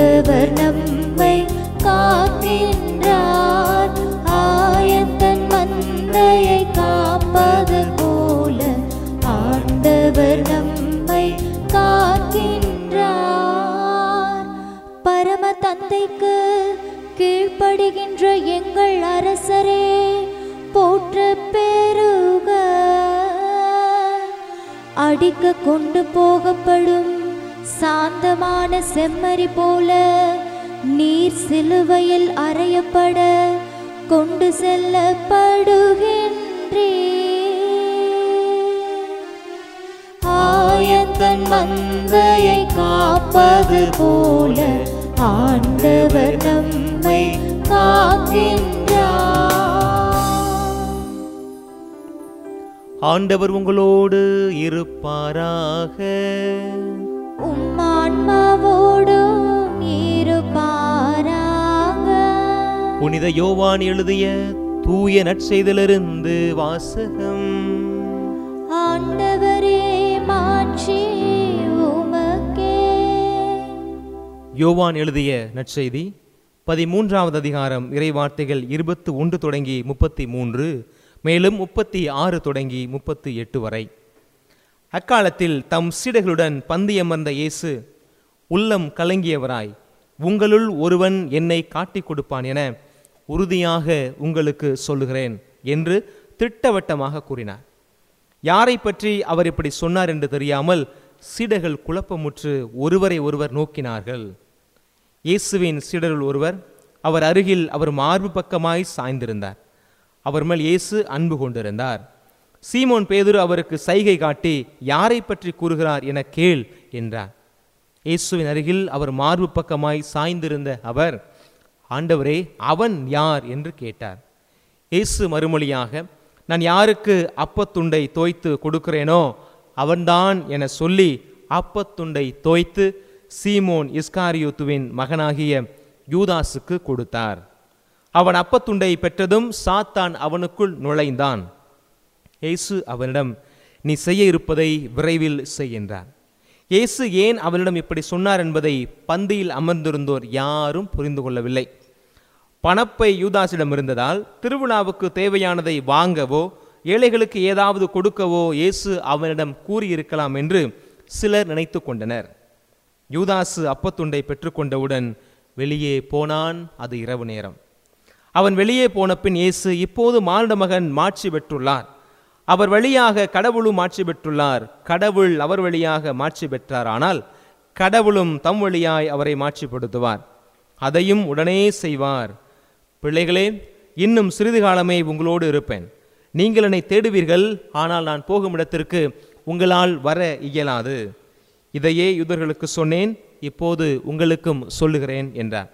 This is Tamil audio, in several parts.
ஆண்டவர் நம்மை காக்கின்றார் ஆயத்தன் மந்தையை காப்பது போல ஆண்டவர் நம்மை காக்கின்றார் பரம தந்தைக்கு கீழ்ப்படுகின்ற எங்கள் அரசரே போற்ற பெருக அடிக்க கொண்டு போகப்படும் சாந்தமான செம்மறி போல நீர் சிலுவையில் அறையப்பட கொண்டு செல்லப்படுகின்றே ஆயத்தன் மந்தையை காப்பது போல ஆண்டவர் நம்மை காக்கின்றார் ஆண்டவர் உங்களோடு இருப்பாராக உம்மான்மாவோடும் இருப்பாராக புனித யோவான் எழுதிய தூய நற்செய்திலிருந்து வாசகம் ஆண்டவரே மாட்சி உமக்கே யோவான் எழுதிய நற்செய்தி பதிமூன்றாவது அதிகாரம் இறைவார்த்தைகள் இருபத்து ஒன்று தொடங்கி முப்பத்தி மூன்று மேலும் முப்பத்தி ஆறு தொடங்கி முப்பத்தி எட்டு வரை அக்காலத்தில் தம் சீடர்களுடன் பந்தியமர்ந்த இயேசு உள்ளம் கலங்கியவராய் உங்களுள் ஒருவன் என்னை காட்டிக் கொடுப்பான் என உறுதியாக உங்களுக்கு சொல்லுகிறேன் என்று திட்டவட்டமாக கூறினார் யாரை பற்றி அவர் இப்படி சொன்னார் என்று தெரியாமல் சீடர்கள் குழப்பமுற்று ஒருவரை ஒருவர் நோக்கினார்கள் இயேசுவின் சீடருள் ஒருவர் அவர் அருகில் அவர் மார்பு பக்கமாய் சாய்ந்திருந்தார் அவர் மேல் இயேசு அன்பு கொண்டிருந்தார் சீமோன் பேதுரு அவருக்கு சைகை காட்டி யாரை பற்றி கூறுகிறார் என கேள் என்றார் இயேசுவின் அருகில் அவர் மார்பு பக்கமாய் சாய்ந்திருந்த அவர் ஆண்டவரே அவன் யார் என்று கேட்டார் இயேசு மறுமொழியாக நான் யாருக்கு அப்பத்துண்டை தோய்த்து கொடுக்கிறேனோ அவன்தான் என சொல்லி அப்பத்துண்டை தோய்த்து சீமோன் இஸ்காரியோத்துவின் மகனாகிய யூதாசுக்கு கொடுத்தார் அவன் அப்பத்துண்டை பெற்றதும் சாத்தான் அவனுக்குள் நுழைந்தான் இயேசு அவனிடம் நீ செய்ய இருப்பதை விரைவில் செய் என்றார் இயேசு ஏன் அவனிடம் இப்படி சொன்னார் என்பதை பந்தியில் அமர்ந்திருந்தோர் யாரும் புரிந்து கொள்ளவில்லை பணப்பை யூதாசிடம் இருந்ததால் திருவிழாவுக்கு தேவையானதை வாங்கவோ ஏழைகளுக்கு ஏதாவது கொடுக்கவோ இயேசு அவனிடம் கூறியிருக்கலாம் என்று சிலர் நினைத்து கொண்டனர் யூதாசு அப்பத்துண்டை பெற்றுக்கொண்டவுடன் வெளியே போனான் அது இரவு நேரம் அவன் வெளியே போன பின் இயேசு இப்போது மானிட மகன் மாட்சி பெற்றுள்ளார் அவர் வழியாக கடவுளும் மாட்சி பெற்றுள்ளார் கடவுள் அவர் வழியாக மாட்சி பெற்றார் ஆனால் கடவுளும் தம் வழியாய் அவரை மாட்சிப்படுத்துவார் அதையும் உடனே செய்வார் பிள்ளைகளே இன்னும் சிறிது காலமே உங்களோடு இருப்பேன் நீங்கள் என்னை தேடுவீர்கள் ஆனால் நான் போகும் இடத்திற்கு உங்களால் வர இயலாது இதையே யூதர்களுக்கு சொன்னேன் இப்போது உங்களுக்கும் சொல்லுகிறேன் என்றார்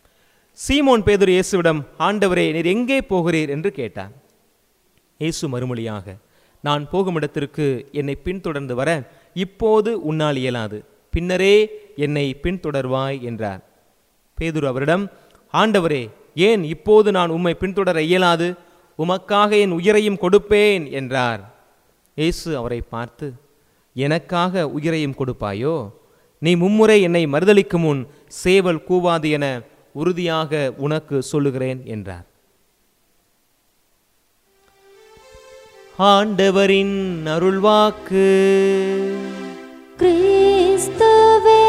சீமோன் பேதுரு இயேசுவிடம் ஆண்டவரே நீர் எங்கே போகிறீர் என்று கேட்டார் இயேசு மறுமொழியாக நான் போகும் இடத்திற்கு என்னை பின்தொடர்ந்து வர இப்போது உன்னால் இயலாது பின்னரே என்னை பின்தொடர்வாய் என்றார் பேதுரு அவரிடம் ஆண்டவரே ஏன் இப்போது நான் உம்மை பின்தொடர இயலாது உமக்காக என் உயிரையும் கொடுப்பேன் என்றார் இயேசு அவரை பார்த்து எனக்காக உயிரையும் கொடுப்பாயோ நீ மும்முறை என்னை மறுதலிக்கும் முன் சேவல் கூவாது என உறுதியாக உனக்கு சொல்லுகிறேன் என்றார் ஆண்டவரின் அருள்வாக்கு கிறிஸ்துவே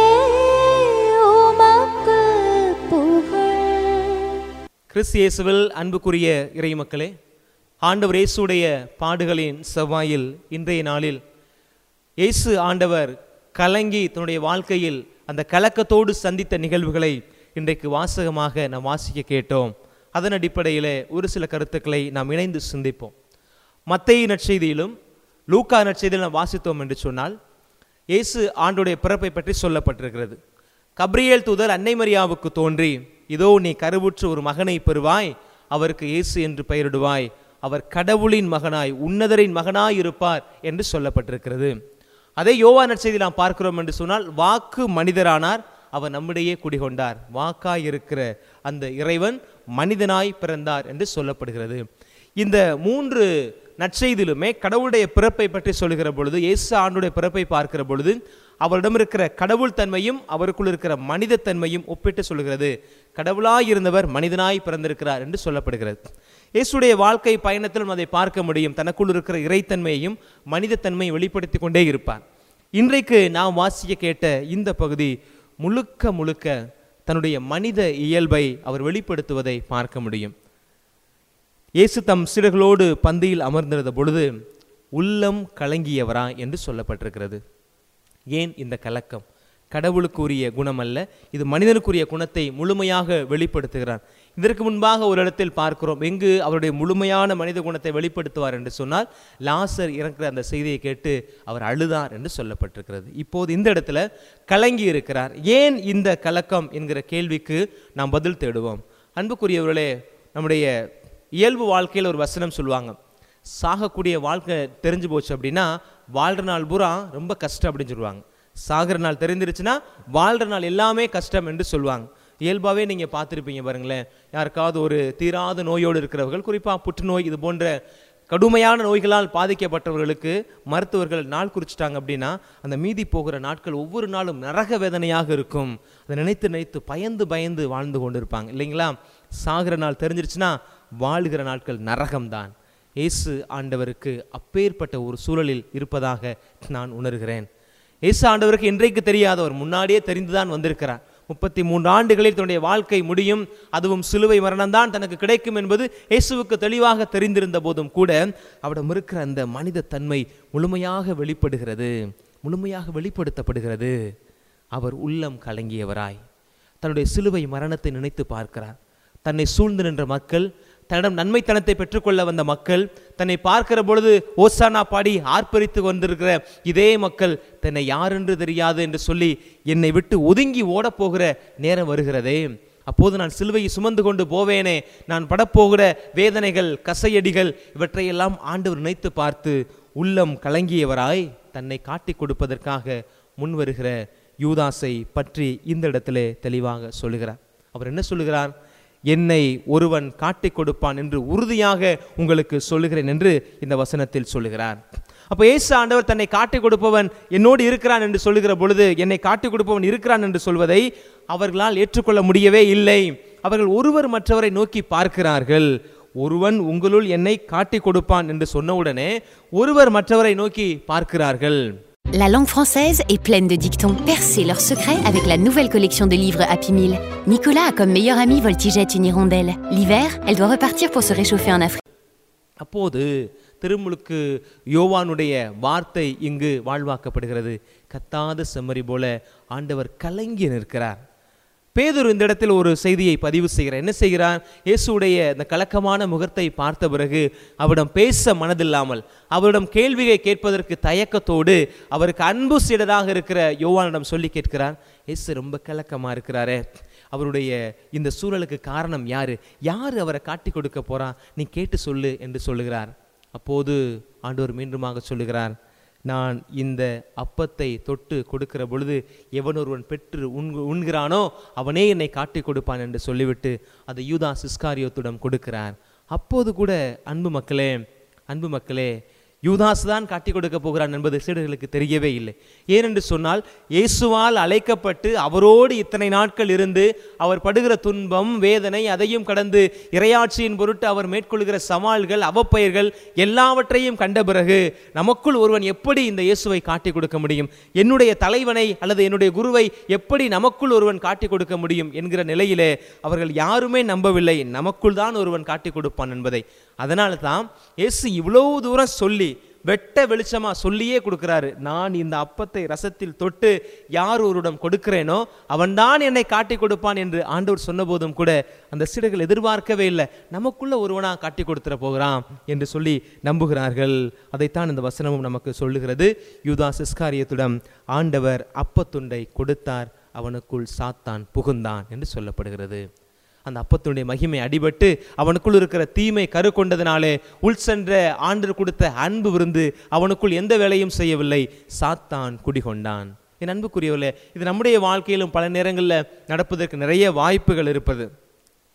உமக்கு புகழ் கிறிஸ்து இயேசுவில் அன்புக்குரிய இறைமக்களே ஆண்டவர் இயேசுடைய பாடுகளின் செவ்வாயில் இன்றைய நாளில் இயேசு ஆண்டவர் கலங்கி தன்னுடைய வாழ்க்கையில் அந்த கலக்கத்தோடு சந்தித்த நிகழ்வுகளை இன்றைக்கு வாசகமாக நாம் வாசிக்க கேட்டோம் அதன் அடிப்படையில் ஒரு சில கருத்துக்களை நாம் இணைந்து சிந்திப்போம் மத்தேயு நற்செய்தியிலும் லூக்கா நற்செய்தியில் நாம் வாசித்தோம் என்று சொன்னால் இயேசு ஆண்டுடைய பிறப்பை பற்றி சொல்லப்பட்டிருக்கிறது கப்ரியேல் தூதர் அன்னை மரியாவுக்கு தோன்றி இதோ நீ கருவுற்று ஒரு மகனை பெறுவாய் அவருக்கு இயேசு என்று பெயரிடுவாய் அவர் கடவுளின் மகனாய் உன்னதரின் மகனாய் இருப்பார் என்று சொல்லப்பட்டிருக்கிறது அதே யோவா நற்செய்தி நாம் பார்க்கிறோம் என்று சொன்னால் வாக்கு மனிதரானார் அவர் நம்மிடையே குடிகொண்டார் வாக்காய் இருக்கிற அந்த இறைவன் மனிதனாய் பிறந்தார் என்று சொல்லப்படுகிறது இந்த மூன்று நற்செய்திலுமே கடவுளுடைய பிறப்பை பற்றி சொல்லுகிற பொழுது இயேசு ஆண்டுடைய பிறப்பை பார்க்கிற பொழுது அவரிடம் இருக்கிற கடவுள் தன்மையும் அவருக்குள் இருக்கிற மனித தன்மையும் ஒப்பிட்டு சொல்கிறது கடவுளாய் இருந்தவர் மனிதனாய் பிறந்திருக்கிறார் என்று சொல்லப்படுகிறது இயேசுடைய வாழ்க்கை பயணத்திலும் அதை பார்க்க முடியும் தனக்குள் இருக்கிற இறைத்தன்மையையும் மனிதத்தன்மையை வெளிப்படுத்தி கொண்டே இருப்பார் இன்றைக்கு நாம் வாசிக்க கேட்ட இந்த பகுதி முழுக்க முழுக்க தன்னுடைய மனித இயல்பை அவர் வெளிப்படுத்துவதை பார்க்க முடியும் இயேசு தம் சீடர்களோடு பந்தியில் அமர்ந்திருந்த பொழுது உள்ளம் கலங்கியவரா என்று சொல்லப்பட்டிருக்கிறது ஏன் இந்த கலக்கம் கடவுளுக்குரிய குணம் அல்ல இது மனிதனுக்குரிய குணத்தை முழுமையாக வெளிப்படுத்துகிறார் இதற்கு முன்பாக ஒரு இடத்தில் பார்க்கிறோம் எங்கு அவருடைய முழுமையான மனித குணத்தை வெளிப்படுத்துவார் என்று சொன்னால் லாசர் இறக்குற அந்த செய்தியை கேட்டு அவர் அழுதார் என்று சொல்லப்பட்டிருக்கிறது இப்போது இந்த இடத்துல கலங்கி இருக்கிறார் ஏன் இந்த கலக்கம் என்கிற கேள்விக்கு நாம் பதில் தேடுவோம் அன்புக்குரியவர்களே நம்முடைய இயல்பு வாழ்க்கையில் ஒரு வசனம் சொல்லுவாங்க சாகக்கூடிய வாழ்க்கை தெரிஞ்சு போச்சு அப்படின்னா வாழ்கிற நாள் பூரா ரொம்ப கஷ்டம் அப்படின்னு சொல்லுவாங்க சாகிற நாள் தெரிஞ்சிருச்சுன்னா வாழ்கிற நாள் எல்லாமே கஷ்டம் என்று சொல்லுவாங்க இயல்பாகவே நீங்கள் பார்த்துருப்பீங்க பாருங்களேன் யாருக்காவது ஒரு தீராத நோயோடு இருக்கிறவர்கள் குறிப்பாக புற்றுநோய் இது போன்ற கடுமையான நோய்களால் பாதிக்கப்பட்டவர்களுக்கு மருத்துவர்கள் நாள் குறிச்சிட்டாங்க அப்படின்னா அந்த மீதி போகிற நாட்கள் ஒவ்வொரு நாளும் நரக வேதனையாக இருக்கும் அதை நினைத்து நினைத்து பயந்து பயந்து வாழ்ந்து கொண்டு இருப்பாங்க இல்லைங்களா சாகிற நாள் தெரிஞ்சிருச்சுன்னா வாழுகிற நாட்கள் நரகம்தான் இயேசு ஆண்டவருக்கு அப்பேற்பட்ட ஒரு சூழலில் இருப்பதாக நான் உணர்கிறேன் இயேசு ஆண்டவருக்கு இன்றைக்கு தெரியாதவர் முன்னாடியே தெரிந்துதான் வந்திருக்கிறார் முப்பத்தி மூன்று ஆண்டுகளில் தன்னுடைய வாழ்க்கை முடியும் அதுவும் சிலுவை மரணம்தான் தனக்கு கிடைக்கும் என்பது இயேசுவுக்கு தெளிவாக தெரிந்திருந்த போதும் கூட அவரிடம் இருக்கிற அந்த மனித தன்மை முழுமையாக வெளிப்படுகிறது முழுமையாக வெளிப்படுத்தப்படுகிறது அவர் உள்ளம் கலங்கியவராய் தன்னுடைய சிலுவை மரணத்தை நினைத்து பார்க்கிறார் தன்னை சூழ்ந்து நின்ற மக்கள் தன்னிடம் நன்மைத்தனத்தை பெற்றுக்கொள்ள வந்த மக்கள் தன்னை பார்க்கிற பொழுது ஓசானா பாடி ஆர்ப்பரித்து வந்திருக்கிற இதே மக்கள் தன்னை யாரென்று தெரியாது என்று சொல்லி என்னை விட்டு ஒதுங்கி ஓடப்போகிற நேரம் வருகிறதே அப்போது நான் சிலுவையை சுமந்து கொண்டு போவேனே நான் படப்போகிற வேதனைகள் கசையடிகள் இவற்றையெல்லாம் ஆண்டவர் நினைத்து பார்த்து உள்ளம் கலங்கியவராய் தன்னை காட்டிக் கொடுப்பதற்காக முன்வருகிற யூதாஸை பற்றி இந்த இடத்திலே தெளிவாக சொல்லுகிறார் அவர் என்ன சொல்லுகிறார் என்னை ஒருவன் காட்டிக் கொடுப்பான் என்று உறுதியாக உங்களுக்கு சொல்லுகிறேன் என்று இந்த வசனத்தில் சொல்லுகிறார் அப்போ இயேசு ஆண்டவர் தன்னை காட்டிக் கொடுப்பவன் என்னோடு இருக்கிறான் என்று சொல்லுகிற பொழுது என்னை காட்டிக் கொடுப்பவன் இருக்கிறான் என்று சொல்வதை அவர்களால் ஏற்றுக்கொள்ள முடியவே இல்லை அவர்கள் ஒருவர் மற்றவரை நோக்கி பார்க்கிறார்கள் ஒருவன் உங்களுள் என்னை காட்டிக் கொடுப்பான் என்று சொன்னவுடனே ஒருவர் மற்றவரை நோக்கி பார்க்கிறார்கள் La langue française est pleine de dictons. Percez leurs secrets avec la nouvelle collection de livres Happy Meal. Nicolas a comme meilleure amie Voltigette une hirondelle. L'hiver, elle doit repartir pour se réchauffer en Afrique. அப்போது திருமுழுக்கு யோவானுடைய வார்த்தை இங்கு வாழ்வாக்கப்படுகிறது கத்தாத செம்மறி போல ஆண்டவர் கலங்கி நிற்கிறார் பேதுரு இந்த இடத்தில் ஒரு செய்தியை பதிவு செய்கிறார் என்ன செய்கிறார் இயேசுடைய இந்த கலக்கமான முகத்தை பார்த்த பிறகு அவரிடம் பேச மனதில்லாமல் அவரிடம் கேள்வியை கேட்பதற்கு தயக்கத்தோடு அவருக்கு அன்பு சீடராக இருக்கிற யோவானிடம் சொல்லி கேட்கிறார் இயேசு ரொம்ப கலக்கமாக இருக்கிறாரே அவருடைய இந்த சூழலுக்கு காரணம் யாரு யார் அவரை காட்டி கொடுக்க போறா நீ கேட்டு சொல்லு என்று சொல்லுகிறார் அப்போது ஆண்டவர் மீண்டுமாக சொல்லுகிறார் நான் இந்த அப்பத்தை தொட்டு கொடுக்கிற பொழுது எவன் ஒருவன் பெற்று உண்கு உண்கிறானோ அவனே என்னை காட்டி கொடுப்பான் என்று சொல்லிவிட்டு அதை யூதா சிஸ்காரியோத்திடம் கொடுக்கிறார் அப்போது கூட அன்பு மக்களே அன்பு மக்களே யூதாஸ் தான் காட்டி கொடுக்க போகிறான் என்பது சீடர்களுக்கு தெரியவே இல்லை ஏனென்று சொன்னால் இயேசுவால் அழைக்கப்பட்டு அவரோடு இத்தனை நாட்கள் இருந்து அவர் படுகிற துன்பம் வேதனை அதையும் கடந்து இரையாட்சியின் பொருட்டு அவர் மேற்கொள்கிற சவால்கள் அவப்பெயர்கள் எல்லாவற்றையும் கண்ட பிறகு நமக்குள் ஒருவன் எப்படி இந்த இயேசுவை காட்டி கொடுக்க முடியும் என்னுடைய தலைவனை அல்லது என்னுடைய குருவை எப்படி நமக்குள் ஒருவன் காட்டி கொடுக்க முடியும் என்கிற நிலையிலே அவர்கள் யாருமே நம்பவில்லை நமக்குள் தான் ஒருவன் காட்டி கொடுப்பான் என்பதை அதனால தான் இயேசு இவ்வளவு தூரம் சொல்லி வெட்ட வெளிச்சமா சொல்லியே கொடுக்கிறாரு நான் இந்த அப்பத்தை ரசத்தில் தொட்டு யார் ஒருடம் கொடுக்கிறேனோ அவன்தான் என்னை காட்டி கொடுப்பான் என்று ஆண்டவர் சொன்னபோதும் கூட அந்த சீடர்கள் எதிர்பார்க்கவே இல்லை நமக்குள்ள ஒருவனா காட்டி கொடுத்துட போகிறான் என்று சொல்லி நம்புகிறார்கள் அதைத்தான் இந்த வசனமும் நமக்கு சொல்லுகிறது யூதா சிஸ்காரியத்திடம் ஆண்டவர் அப்பத்துண்டை கொடுத்தார் அவனுக்குள் சாத்தான் புகுந்தான் என்று சொல்லப்படுகிறது அந்த அப்பத்தினுடைய மகிமை அடிபட்டு அவனுக்குள் இருக்கிற தீமை கரு கொண்டதினாலே உள் சென்ற ஆண்டு கொடுத்த அன்பு விருந்து அவனுக்குள் எந்த வேலையும் செய்யவில்லை சாத்தான் குடிகொண்டான் என் அன்புக்குரியவர்களே இது நம்முடைய வாழ்க்கையிலும் பல நேரங்களில் நடப்பதற்கு நிறைய வாய்ப்புகள் இருப்பது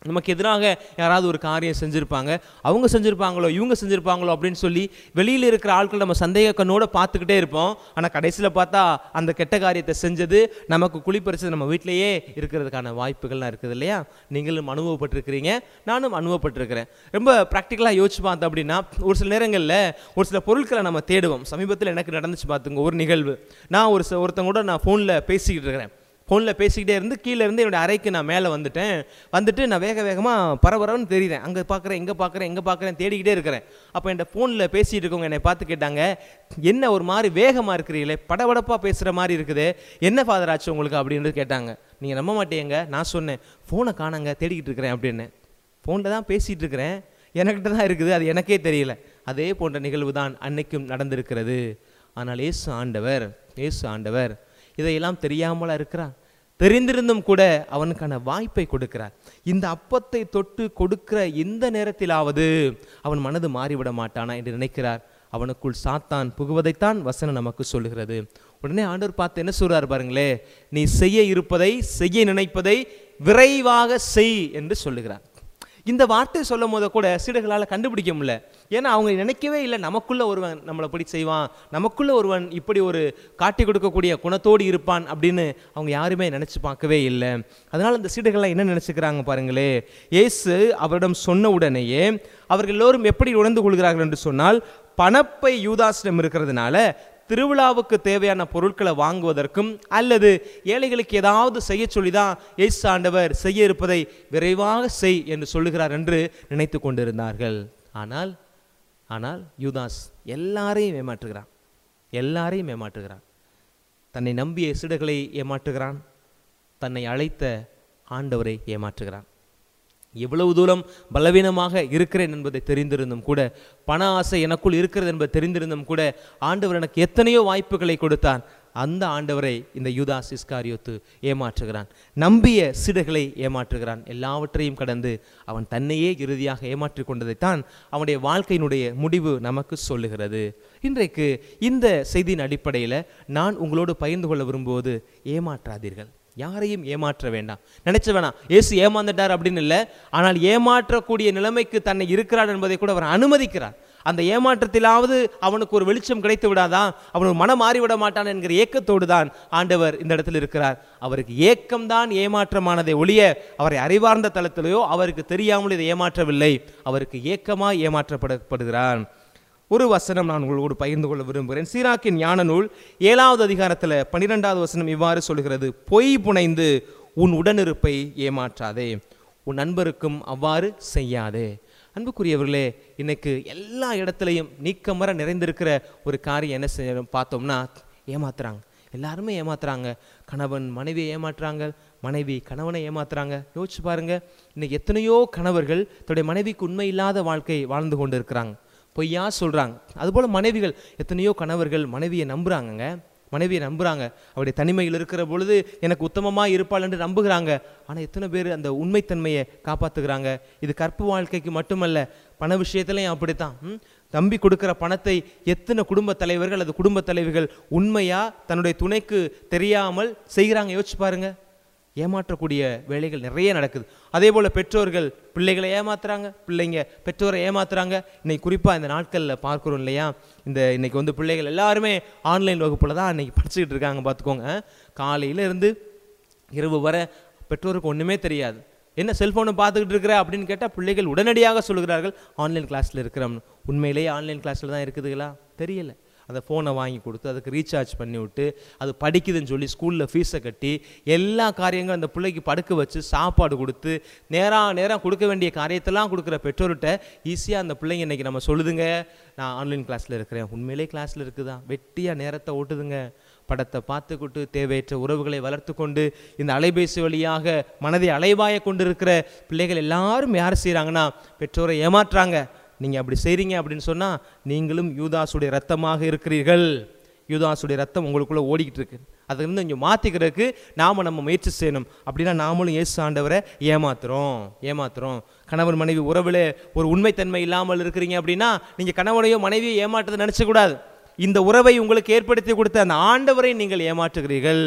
நமக்கு எதிராக யாராவது ஒரு காரியம் செஞ்சுருப்பாங்க அவங்க செஞ்சுருப்பாங்களோ இவங்க செஞ்சுருப்பாங்களோ அப்படின்னு சொல்லி வெளியில் இருக்கிற ஆட்கள் நம்ம சந்தேக கண்ணோட பார்த்துக்கிட்டே இருப்போம் ஆனால் கடைசியில் பார்த்தா அந்த கெட்ட காரியத்தை செஞ்சது நமக்கு குளிப்பறிச்சது நம்ம வீட்டிலேயே இருக்கிறதுக்கான வாய்ப்புகள்லாம் இருக்குது இல்லையா நீங்களும் அனுபவப்பட்டிருக்கிறீங்க நானும் அனுபவப்பட்டிருக்கிறேன் ரொம்ப ப்ராக்டிக்கலாக யோசிச்சு பார்த்தோம் அப்படின்னா ஒரு சில நேரங்களில் ஒரு சில பொருட்களை நம்ம தேடுவோம் சமீபத்தில் எனக்கு நடந்துச்சு பார்த்துங்க ஒரு நிகழ்வு நான் ஒரு ச- ஒருத்தங்க கூட நான் ஃபோனில் பேசிக்கிட்டு இருக்கிறேன் ஃபோனில் பேசிக்கிட்டே இருந்து கீழே இருந்து என்னோட அறைக்கு நான் மேலே வந்துட்டேன் வந்துட்டு நான் வேக வேகமாக பரபரன்னு தெரியுறேன் அங்கே பார்க்குறேன் எங்கே பார்க்குறேன் எங்கே பார்க்குறேன் தேடிக்கிட்டே இருக்கிறேன் அப்போ என் ஃபோனில் பேசிகிட்டு இருக்கவங்க என்னை பார்த்து கேட்டாங்க என்ன ஒரு மாதிரி வேகமாக இருக்கிறீங்களே படபடப்பாக பேசுகிற மாதிரி இருக்குது என்ன ஃபாதர் ஆச்சு உங்களுக்கு அப்படின்னு கேட்டாங்க நீங்கள் நம்ப மாட்டேங்க நான் சொன்னேன் ஃபோனை காணாங்க தேடிக்கிட்டு இருக்கிறேன் அப்படின்னு ஃபோனில் தான் பேசிகிட்டு இருக்கிறேன் எனக்கிட்ட தான் இருக்குது அது எனக்கே தெரியல அதே போன்ற நிகழ்வு தான் அன்னைக்கும் நடந்திருக்கிறது ஆனால் இயேசு ஆண்டவர் இயேசு ஆண்டவர் இதையெல்லாம் தெரியாமலா இருக்கிறார் தெரிந்திருந்தும் கூட அவனுக்கான வாய்ப்பை கொடுக்கிறார் இந்த அப்பத்தை தொட்டு கொடுக்கிற இந்த நேரத்திலாவது அவன் மனது மாறிவிட மாட்டானா என்று நினைக்கிறார் அவனுக்குள் சாத்தான் புகுவதைத்தான் வசனம் நமக்கு சொல்லுகிறது உடனே ஆண்டவர் பார்த்து என்ன சொல்றாரு பாருங்களே நீ செய்ய இருப்பதை செய்ய நினைப்பதை விரைவாக செய் என்று சொல்லுகிறார் இந்த வார்த்தை சொல்லும் போது கூட சீடர்களால் கண்டுபிடிக்க முடியல ஏன்னா அவங்க நினைக்கவே இல்லை நமக்குள்ள ஒருவன் நம்மளை இப்படி செய்வான் நமக்குள்ள ஒருவன் இப்படி ஒரு காட்டி கொடுக்கக்கூடிய குணத்தோடு இருப்பான் அப்படின்னு அவங்க யாருமே நினைச்சு பார்க்கவே இல்லை அதனால இந்த சீடர்கள்லாம் என்ன நினைச்சுக்கிறாங்க பாருங்களே இயேசு அவரிடம் சொன்ன உடனேயே அவர்கள் எல்லோரும் எப்படி உணர்ந்து கொள்கிறார்கள் என்று சொன்னால் பணப்பை யூதாசிடம் இருக்கிறதுனால திருவிழாவுக்கு தேவையான பொருட்களை வாங்குவதற்கும் அல்லது ஏழைகளுக்கு ஏதாவது செய்ய சொல்லிதான் இயேசு ஆண்டவர் செய்ய இருப்பதை விரைவாக செய் என்று சொல்லுகிறார் என்று நினைத்து கொண்டிருந்தார்கள் ஆனால் ஆனால் யூதாஸ் எல்லாரையும் ஏமாற்றுகிறான் எல்லாரையும் ஏமாற்றுகிறான் தன்னை நம்பிய சிடுகளை ஏமாற்றுகிறான் தன்னை அழைத்த ஆண்டவரை ஏமாற்றுகிறான் எவ்வளவு தூரம் பலவீனமாக இருக்கிறேன் என்பதை தெரிந்திருந்தும் கூட பண ஆசை எனக்குள் இருக்கிறது என்பதை தெரிந்திருந்தும் கூட ஆண்டவர் எனக்கு எத்தனையோ வாய்ப்புகளை கொடுத்தார் அந்த ஆண்டவரை இந்த யூதாஸ் இஸ்காரியோத்து ஏமாற்றுகிறான் நம்பிய சிடுகளை ஏமாற்றுகிறான் எல்லாவற்றையும் கடந்து அவன் தன்னையே இறுதியாக ஏமாற்றிக் கொண்டதைத்தான் அவனுடைய வாழ்க்கையினுடைய முடிவு நமக்கு சொல்லுகிறது இன்றைக்கு இந்த செய்தியின் அடிப்படையில் நான் உங்களோடு பகிர்ந்து கொள்ள விரும்புவது ஏமாற்றாதீர்கள் யாரையும் ஏமாற்ற வேண்டாம் நினைச்ச வேணாம் இயேசு ஏமாந்துட்டார் அப்படின்னு இல்லை ஆனால் ஏமாற்றக்கூடிய நிலைமைக்கு தன்னை இருக்கிறார் என்பதை கூட அவர் அனுமதிக்கிறார் அந்த ஏமாற்றத்திலாவது அவனுக்கு ஒரு வெளிச்சம் கிடைத்து விடாதான் அவன் ஒரு மனம் மாறிவிட மாட்டான் என்கிற ஏக்கத்தோடு தான் ஆண்டவர் இந்த இடத்தில் இருக்கிறார் அவருக்கு ஏக்கம்தான் ஏமாற்றமானதை ஒழிய அவரை அறிவார்ந்த தளத்திலேயோ அவருக்கு தெரியாமல் இதை ஏமாற்றவில்லை அவருக்கு ஏக்கமாய் ஏமாற்றப்படப்படுகிறான் ஒரு வசனம் நான் உங்களோடு பகிர்ந்து கொள்ள விரும்புகிறேன் சீராக்கின் ஞான நூல் ஏழாவது அதிகாரத்தில் பன்னிரெண்டாவது வசனம் இவ்வாறு சொல்கிறது பொய் புனைந்து உன் உடனிருப்பை ஏமாற்றாதே உன் நண்பருக்கும் அவ்வாறு செய்யாதே அன்புக்குரியவர்களே இன்னைக்கு எல்லா இடத்துலையும் நீக்கமர நிறைந்திருக்கிற ஒரு காரியம் என்ன செய்யணும் பார்த்தோம்னா ஏமாத்துறாங்க எல்லாருமே ஏமாத்துறாங்க கணவன் மனைவியை ஏமாற்றுறாங்க மனைவி கணவனை ஏமாத்துறாங்க யோசிச்சு பாருங்க இன்னைக்கு எத்தனையோ கணவர்கள் தன்னுடைய மனைவிக்கு உண்மை இல்லாத வாழ்க்கை வாழ்ந்து கொண்டு இருக்கிறாங்க பொய்யா சொல்றாங்க அதுபோல மனைவிகள் எத்தனையோ கணவர்கள் மனைவியை நம்புறாங்கங்க மனைவியை நம்புறாங்க அவருடைய தனிமையில் இருக்கிற பொழுது எனக்கு உத்தமமாக இருப்பாள் என்று நம்புகிறாங்க ஆனால் எத்தனை பேர் அந்த உண்மைத்தன்மையை காப்பாற்றுகிறாங்க இது கற்பு வாழ்க்கைக்கு மட்டுமல்ல பண விஷயத்துலையும் அப்படித்தான் ம்? தம்பி கொடுக்கிற பணத்தை எத்தனை குடும்ப தலைவர்கள் அல்லது குடும்ப தலைவிகள் உண்மையா தன்னுடைய துணைக்கு தெரியாமல் செய்கிறாங்க யோசிச்சு பாருங்க ஏமாற்றக்கூடிய வேலைகள் நிறைய நடக்குது அதே போல் பெற்றோர்கள் பிள்ளைகளை ஏமாத்துறாங்க பிள்ளைங்க பெற்றோரை ஏமாத்துறாங்க இன்னைக்கு குறிப்பாக இந்த நாட்களில் பார்க்குறோம் இல்லையா இந்த இன்னைக்கு வந்து பிள்ளைகள் எல்லாருமே ஆன்லைன் வகுப்பில் தான் இன்னைக்கு படிச்சுக்கிட்டு இருக்காங்க பார்த்துக்கோங்க காலையில இருந்து இரவு வர பெற்றோருக்கு ஒன்றுமே தெரியாது என்ன செல்ஃபோனை பார்த்துக்கிட்டு இருக்கிற அப்படின்னு கேட்டால் பிள்ளைகள் உடனடியாக சொல்கிறார்கள் ஆன்லைன் கிளாஸில் இருக்கிறோம்னு உண்மையிலேயே ஆன்லைன் கிளாஸில் தான் இருக்குதுங்களா தெரியல அந்த ஃபோனை வாங்கி கொடுத்து அதுக்கு ரீசார்ஜ் பண்ணி விட்டு அது படிக்குதுன்னு சொல்லி ஸ்கூலில் ஃபீஸை கட்டி எல்லா காரியங்களும் அந்த பிள்ளைக்கு படுக்க வச்சு சாப்பாடு கொடுத்து நேராக நேரம் கொடுக்க வேண்டிய காரியத்தெல்லாம் கொடுக்குற பெற்றோர்கிட்ட ஈஸியாக அந்த பிள்ளைங்க இன்னைக்கு நம்ம சொல்லுதுங்க நான் ஆன்லைன் கிளாஸில் இருக்கிறேன் உண்மையிலே கிளாஸில் இருக்குதா வெட்டியாக நேரத்தை ஓட்டுதுங்க படத்தை பார்த்துக்கிட்டு தேவையற்ற உறவுகளை வளர்த்து கொண்டு இந்த அலைபேசி வழியாக மனதை அலைவாய கொண்டிருக்கிற பிள்ளைகள் எல்லாரும் யார் செய்கிறாங்கன்னா பெற்றோரை ஏமாற்றுறாங்க நீங்கள் அப்படி செய்கிறீங்க அப்படின்னு சொன்னால் நீங்களும் யூதாசுடைய ரத்தமாக இருக்கிறீர்கள் யூதாசுடைய ரத்தம் உங்களுக்குள்ளே ஓடிக்கிட்டு இருக்கு அதுலேருந்து இங்கே மாற்றிக்கிறதுக்கு நாம் நம்ம முயற்சி செய்யணும் அப்படின்னா நாமளும் இயேசு ஆண்டவரை ஏமாத்துறோம் ஏமாத்துறோம் கணவன் மனைவி உறவில் ஒரு உண்மைத்தன்மை இல்லாமல் இருக்கிறீங்க அப்படின்னா நீங்கள் கணவனையோ மனைவியோ ஏமாற்றதை நினச்சக்கூடாது இந்த உறவை உங்களுக்கு ஏற்படுத்தி கொடுத்த அந்த ஆண்டவரை நீங்கள் ஏமாற்றுகிறீர்கள்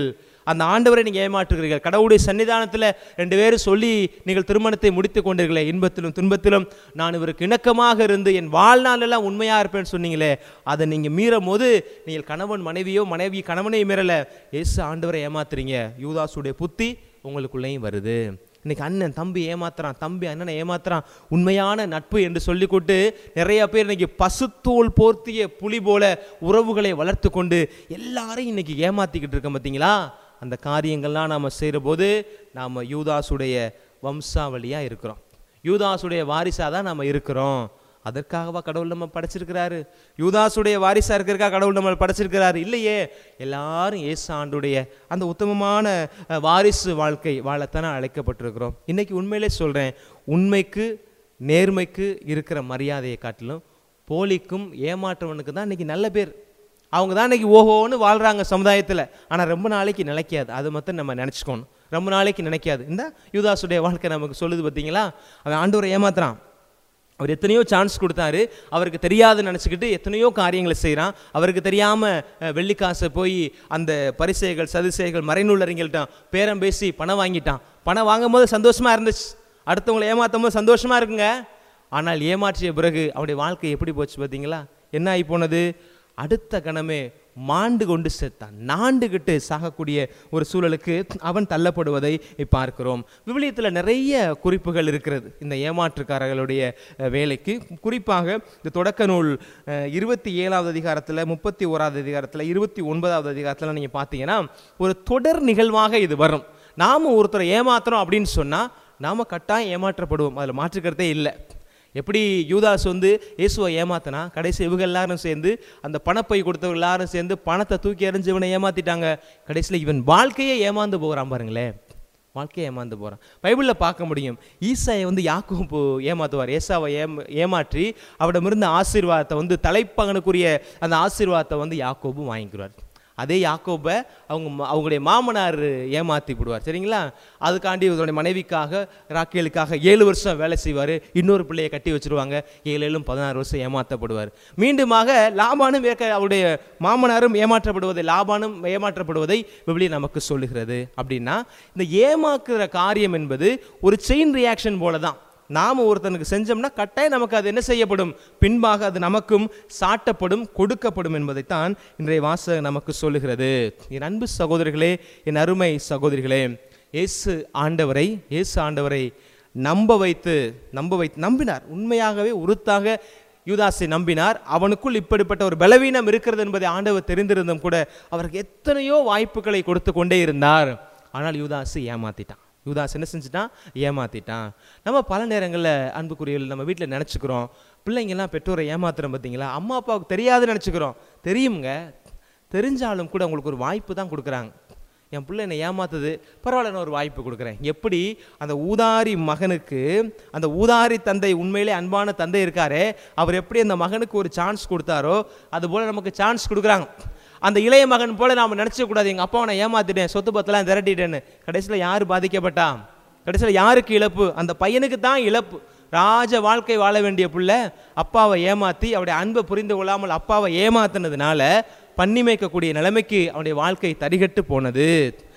அந்த ஆண்டவரை நீங்கள் ஏமாற்றுகிறீர்கள் கடவுளுடைய சன்னிதானத்தில் ரெண்டு பேரும் சொல்லி நீங்கள் திருமணத்தை முடித்து கொண்டீர்களே இன்பத்திலும் துன்பத்திலும் நான் இவருக்கு இணக்கமாக இருந்து என் வாழ்நாளெல்லாம் உண்மையாக இருப்பேன்னு சொன்னீங்களே அதை நீங்கள் மீறும் போது நீங்கள் கணவன் மனைவியோ மனைவி கணவனையும் மீறலை இயேசு ஆண்டவரை ஏமாத்துறீங்க யூதாசுடைய புத்தி உங்களுக்குள்ளேயும் வருது இன்னைக்கு அண்ணன் தம்பி ஏமாத்துறான் தம்பி அண்ணனை ஏமாத்துறான் உண்மையான நட்பு என்று சொல்லிக்கொண்டு நிறைய பேர் இன்னைக்கு பசுத்தோல் போர்த்திய புலி போல உறவுகளை வளர்த்து கொண்டு எல்லாரையும் இன்னைக்கு ஏமாத்திக்கிட்டு இருக்கோம் பார்த்தீங்களா அந்த காரியங்கள்லாம் நாம் செய்கிற போது நாம் யூதாசுடைய வம்சாவளியாக இருக்கிறோம் யூதாசுடைய வாரிசாக தான் நம்ம இருக்கிறோம் அதற்காகவா கடவுள் நம்ம படைச்சிருக்கிறாரு யூதாசுடைய வாரிசா இருக்கிறக்கா கடவுள் நம்ம படைச்சிருக்கிறாரு இல்லையே எல்லாரும் இயேசு ஆண்டுடைய அந்த உத்தமமான அஹ், வாரிசு வாழ்க்கை வாழத்தானே அழைக்கப்பட்டிருக்கிறோம் இன்னைக்கு உண்மையிலே சொல்றேன் உண்மைக்கு நேர்மைக்கு இருக்கிற மரியாதையை காட்டிலும் போலிக்கும் ஏமாற்றவனுக்கு தான் இன்னைக்கு நல்ல பேர் அவங்க தான் இன்னைக்கு ஓஹோன்னு வாழ்றாங்க சமுதாயத்தில் ஆனால் ரொம்ப நாளைக்கு நிலைக்காது அது மட்டும் நம்ம நினச்சிக்கணும் ரொம்ப நாளைக்கு நினைக்காது இந்த யூதாசுடைய வாழ்க்கை நமக்கு சொல்லுது பார்த்தீங்களா அவன் ஆண்டவரை ஏமாத்துறான் அவர் எத்தனையோ சான்ஸ் கொடுத்தாரு அவருக்கு தெரியாதுன்னு நினச்சிக்கிட்டு எத்தனையோ காரியங்களை செய்கிறான் அவருக்கு தெரியாமல் வெள்ளிக்காசை போய் அந்த பரிசைகள் சதுசைகள் மறைநூலறிஞர்கள்ட்ட பேரம் பேசி பணம் வாங்கிட்டான் பணம் வாங்கும் போது சந்தோஷமாக இருந்துச்சு அடுத்தவங்களை ஏமாத்தும் போது சந்தோஷமாக இருக்குங்க ஆனால் ஏமாற்றிய பிறகு அவருடைய வாழ்க்கை எப்படி போச்சு பார்த்தீங்களா என்ன ஆகி போனது அடுத்த கணமே மாண்டு கொண்டு செத்தான் நாண்டுகிட்டு சாகக்கூடிய ஒரு சூழலுக்கு அவன் தள்ளப்படுவதை பார்க்கிறோம் விவிலியத்தில் நிறைய குறிப்புகள் இருக்கிறது இந்த ஏமாற்றுக்காரர்களுடைய அஹ், வேலைக்கு குறிப்பாக இந்த தொடக்க நூல் அஹ், இருபத்தி ஏழாவது அதிகாரத்தில் முப்பத்தி ஓராவது அதிகாரத்தில் இருபத்தி ஒன்பதாவது அதிகாரத்தில் நீங்கள் பார்த்தீங்கன்னா ஒரு தொடர் நிகழ்வாக இது வரும் நாம் ஒருத்தரை ஏமாத்துறோம் அப்படின்னு சொன்னால் நாம் கட்டாயம் ஏமாற்றப்படுவோம் அதில் மாற்றுக்கிறதே இல்லை எப்படி யூதாஸ் வந்து இயேசுவை ஏமாத்தினா கடைசி இவங்க எல்லாரும் சேர்ந்து அந்த பணப்பை கொடுத்தவங்க எல்லாரும் சேர்ந்து பணத்தை தூக்கி எறிஞ்சு இவனை ஏமாத்திட்டாங்க கடைசியில் இவன் வாழ்க்கையே ஏமாந்து போகிறான் பாருங்களேன் வாழ்க்கையை ஏமாந்து போகிறான் பைபிளில் பார்க்க முடியும் ஈசாயை வந்து யாக்கோபு ஏமாத்துவார் ஏசாவை ஏம் ஏமாற்றி அவரிடமிருந்த ஆசீர்வாதத்தை வந்து தலைப்பகனுக்குரிய அந்த ஆசீர்வாதத்தை வந்து யாக்கோபு வாங்கிக்கிறார் அதே யாக்கோபை அவங்க ம- அவங்களுடைய மாமனார் ஏமாத்தி விடுவார் சரிங்களா அதுக்காண்டி இவருடைய மனைவிக்காக ராக்கேலுக்காக ஏழு வருஷம் வேலை செய்வார் இன்னொரு பிள்ளையை கட்டி வச்சிருவாங்க ஏழு ஏழும் பதினாறு வருஷம் ஏமாற்றப்படுவார் மீண்டுமாக லாபானும் ஏக்க அவருடைய மாமனாரும் ஏமாற்றப்படுவதை லாபானும் ஏமாற்றப்படுவதை விவிலியம் நமக்கு சொல்லுகிறது அப்படின்னா இந்த ஏமாக்குற காரியம் என்பது ஒரு செயின் ரியாக்ஷன் போல தான் நாம் ஒருத்தனுக்கு செஞ்சோம்னா கட்டாயம் நமக்கு அது என்ன செய்யப்படும் பின்பாக அது நமக்கும் சாட்டப்படும் கொடுக்கப்படும் என்பதைத்தான் இன்றைய வாசகம் நமக்கு சொல்லுகிறது என் அன்பு சகோதரிகளே என் அருமை சகோதரிகளே இயேசு ஆண்டவரை இயேசு ஆண்டவரை நம்ப வைத்து நம்ப வைத்து நம்பினார் உண்மையாகவே உருத்தாக யூதாஸை நம்பினார் அவனுக்குள் இப்படிப்பட்ட ஒரு பலவீனம் இருக்கிறது என்பதை ஆண்டவர் தெரிந்திருந்தும் கூட அவருக்கு எத்தனையோ வாய்ப்புகளை கொடுத்து கொண்டே இருந்தார் ஆனால் யூதாஸ் ஏமாத்திட்டான் யூதாஸ் என்ன செஞ்சுட்டான் ஏமாத்திட்டான் நம்ம பல நேரங்களில் அன்புக்குரியவர்கள் நம்ம வீட்டில் நினச்சிக்கிறோம் பிள்ளைங்கெல்லாம் பெற்றோரை ஏமாத்துறோம் பார்த்தீங்களா அம்மா அப்பாவுக்கு தெரியாதுன்னு நினச்சிக்கிறோம் தெரியுங்க தெரிஞ்சாலும் கூட உங்களுக்கு ஒரு வாய்ப்பு தான் கொடுக்குறாங்க என் பிள்ளை என்னை ஏமாத்துது பரவாயில்ல நான் ஒரு வாய்ப்பு கொடுக்குறேன் எப்படி அந்த ஊதாரி மகனுக்கு அந்த ஊதாரி தந்தை உண்மையிலே அன்பான தந்தை இருக்காரே அவர் எப்படி அந்த மகனுக்கு ஒரு சான்ஸ் கொடுத்தாரோ அதுபோல் நமக்கு சான்ஸ் கொடுக்குறாங்க அந்த இளைய மகன் போல நாம் நினச்சக்கூடாது எங்கள் அப்பாவை நான் ஏமாத்திட்டேன் சொத்து பத்தெல்லாம் திரட்டிட்டேன்னு கடைசியில் யார் பாதிக்கப்பட்டா கடைசியில் யாருக்கு இழப்பு அந்த பையனுக்கு தான் இழப்பு ராஜ வாழ்க்கை வாழ வேண்டிய புள்ள அப்பாவை ஏமாத்தி அவருடைய அன்பை புரிந்து கொள்ளாமல் அப்பாவை ஏமாத்தினதுனால பண்ணி மேய்க்கக்கூடிய நிலைமைக்கு அவனுடைய வாழ்க்கை தரிகட்டு போனது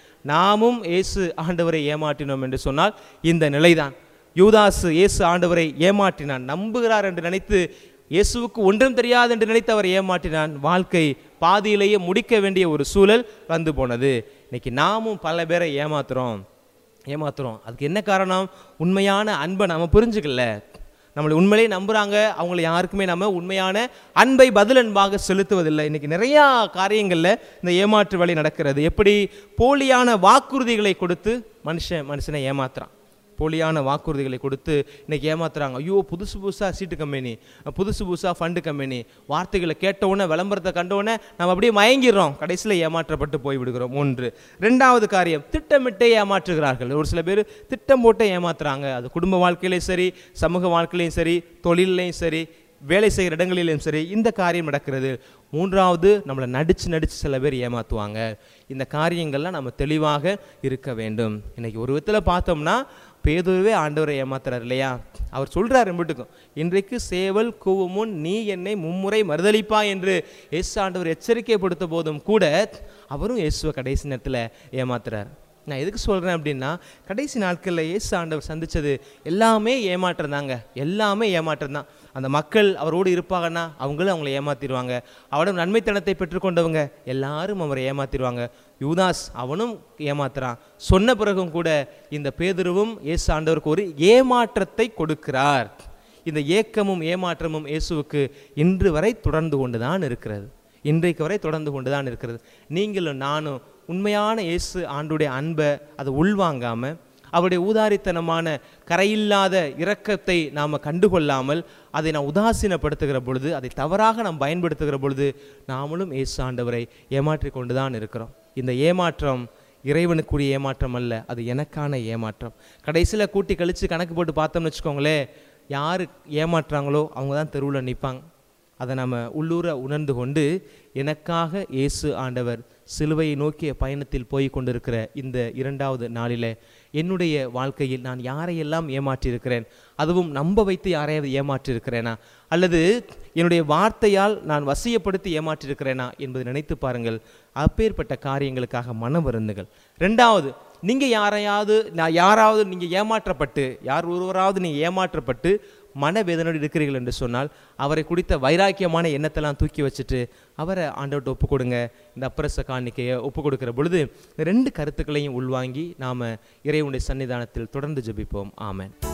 நாமும் இயேசு ஆண்டவரை ஏமாற்றினோம் என்று சொன்னால் இந்த நிலைதான் யூதாசு இயேசு ஆண்டவரை ஏமாற்றினான் நம்புகிறார் என்று நினைத்து இயேசுவுக்கு ஒன்றும் தெரியாது என்று நினைத்து அவர் ஏமாற்றினான் வாழ்க்கை பாதியிலேயே முடிக்க வேண்டிய ஒரு சூழல் வந்து போனது இன்னைக்கு நாமும் பல பேரை ஏமாத்துறோம் ஏமாத்துறோம் அதுக்கு என்ன காரணம் உண்மையான அன்பை நம்ம புரிஞ்சுக்கல நம்மளை உண்மையிலேயே நம்புறாங்க அவங்கள யாருக்குமே நம்ம உண்மையான அன்பை பதில் அன்பாக செலுத்துவதில்லை இன்னைக்கு நிறையா காரியங்களில் இந்த ஏமாற்று வழி நடக்கிறது எப்படி போலியான வாக்குறுதிகளை கொடுத்து மனுஷன் மனுஷனை ஏமாத்துறான் போலியான வாக்குறுதிகளை கொடுத்து இன்னைக்கு ஏமாத்துறாங்க ஐயோ புதுசு புதுசாக சீட்டு கம்பெனி புதுசு புதுசாக ஃபண்டு கம்பெனி வார்த்தைகளை கேட்டவுடனே விளம்பரத்தை கண்டவுடனே நம்ம அப்படியே மயங்கிடுறோம் கடைசியில் ஏமாற்றப்பட்டு போய் விடுகிறோம் ஒன்று ரெண்டாவது காரியம் திட்டமிட்டே ஏமாற்றுகிறார்கள் ஒரு சில பேர் திட்டம் போட்டே ஏமாத்துறாங்க அது குடும்ப வாழ்க்கையிலையும் சரி சமூக வாழ்க்கையிலையும் சரி தொழிலையும் சரி வேலை செய்கிற இடங்களிலும் சரி இந்த காரியம் நடக்கிறது மூன்றாவது நம்மளை நடிச்சு நடிச்சு சில பேர் ஏமாத்துவாங்க இந்த காரியங்கள்லாம் நம்ம தெளிவாக இருக்க வேண்டும் இன்னைக்கு ஒரு விதத்தில் பார்த்தோம்னா பேதுருவே ஆண்டவரை ஏமாத்துறாரு இல்லையா அவர் சொல்றாரு மட்டுக்கும் இன்றைக்கு சேவல் கூவுமுன் நீ என்னை மும்முறை மறுதளிப்பா என்று இயேசு ஆண்டவர் எச்சரிக்கைப்படுத்த போதும் கூட அவரும் இயேசுவை கடைசி நேரத்தில் ஏமாத்துறார் நான் எதுக்கு சொல்கிறேன் அப்படின்னா கடைசி நாட்களில் இயேசு ஆண்டவர் சந்திச்சது எல்லாமே ஏமாற்றம் தாங்க எல்லாமே ஏமாற்றம் தான் அந்த மக்கள் அவரோடு இருப்பாங்கன்னா அவங்களும் அவங்கள ஏமாத்திடுவாங்க அவனும் நன்மைத்தனத்தை பெற்றுக்கொண்டவங்க எல்லாரும் அவரை ஏமாத்திடுவாங்க யூதாஸ் அவனும் ஏமாத்துறான் சொன்ன பிறகும் கூட இந்த பேதுருவும் இயேசு ஆண்டவருக்கு ஒரு ஏமாற்றத்தை கொடுக்கிறார் இந்த ஏக்கமும் ஏமாற்றமும் இயேசுவுக்கு இன்று வரை தொடர்ந்து கொண்டு தான் இருக்கிறது இன்றைக்கு வரை தொடர்ந்து கொண்டு தான் இருக்கிறது நீங்களும் நானும் உண்மையான இயேசு ஆண்டுடைய அன்பை அதை உள்வாங்காமல் அவருடைய ஊதாரித்தனமான கரையில்லாத இரக்கத்தை நாம் கண்டுகொள்ளாமல் அதை நாம் உதாசீனப்படுத்துகிற பொழுது அதை தவறாக நாம் பயன்படுத்துகிற பொழுது நாமளும் இயேசு ஆண்டவரை ஏமாற்றி கொண்டு தான் இருக்கிறோம் இந்த ஏமாற்றம் இறைவனுக்குரிய ஏமாற்றம் அல்ல அது எனக்கான ஏமாற்றம் கடைசியில் கூட்டி கழித்து கணக்கு போட்டு பார்த்தோம்னு வச்சுக்கோங்களேன் யார் ஏமாற்றுறாங்களோ அவங்க தான் தெருவில் நிற்பாங்க அதை நம்ம உள்ளூர உணர்ந்து கொண்டு எனக்காக இயேசு ஆண்டவர் சிலுவையை நோக்கிய பயணத்தில் போய் கொண்டிருக்கிற இந்த இரண்டாவது நாளில் என்னுடைய வாழ்க்கையில் நான் யாரையெல்லாம் ஏமாற்றியிருக்கிறேன் அதுவும் நம்ப வைத்து யாரையாவது ஏமாற்றியிருக்கிறேனா அல்லது என்னுடைய வார்த்தையால் நான் வசியப்படுத்தி ஏமாற்றியிருக்கிறேனா என்பதை நினைத்து பாருங்கள் அப்பேற்பட்ட காரியங்களுக்காக மனம் வருந்துங்கள் ரெண்டாவது நீங்கள் யாரையாவது நான் யாராவது நீங்கள் ஏமாற்றப்பட்டு யார் ஒருவராவது நீங்கள் ஏமாற்றப்பட்டு மனவேதனோடு இருக்கிறீர்கள் என்று சொன்னால் அவரை குறித்த வைராக்கியமான எண்ணத்தெல்லாம் தூக்கி வச்சுட்டு அவரை ஆண்டவர்கிட்ட ஒப்பு கொடுங்க இந்த அப்பிரச காணிக்கையை ஒப்பு கொடுக்கிற பொழுது இந்த ரெண்டு கருத்துக்களையும் உள்வாங்கி நாம் இறைவனுடைய சன்னிதானத்தில் தொடர்ந்து ஜெபிப்போம் ஆமென்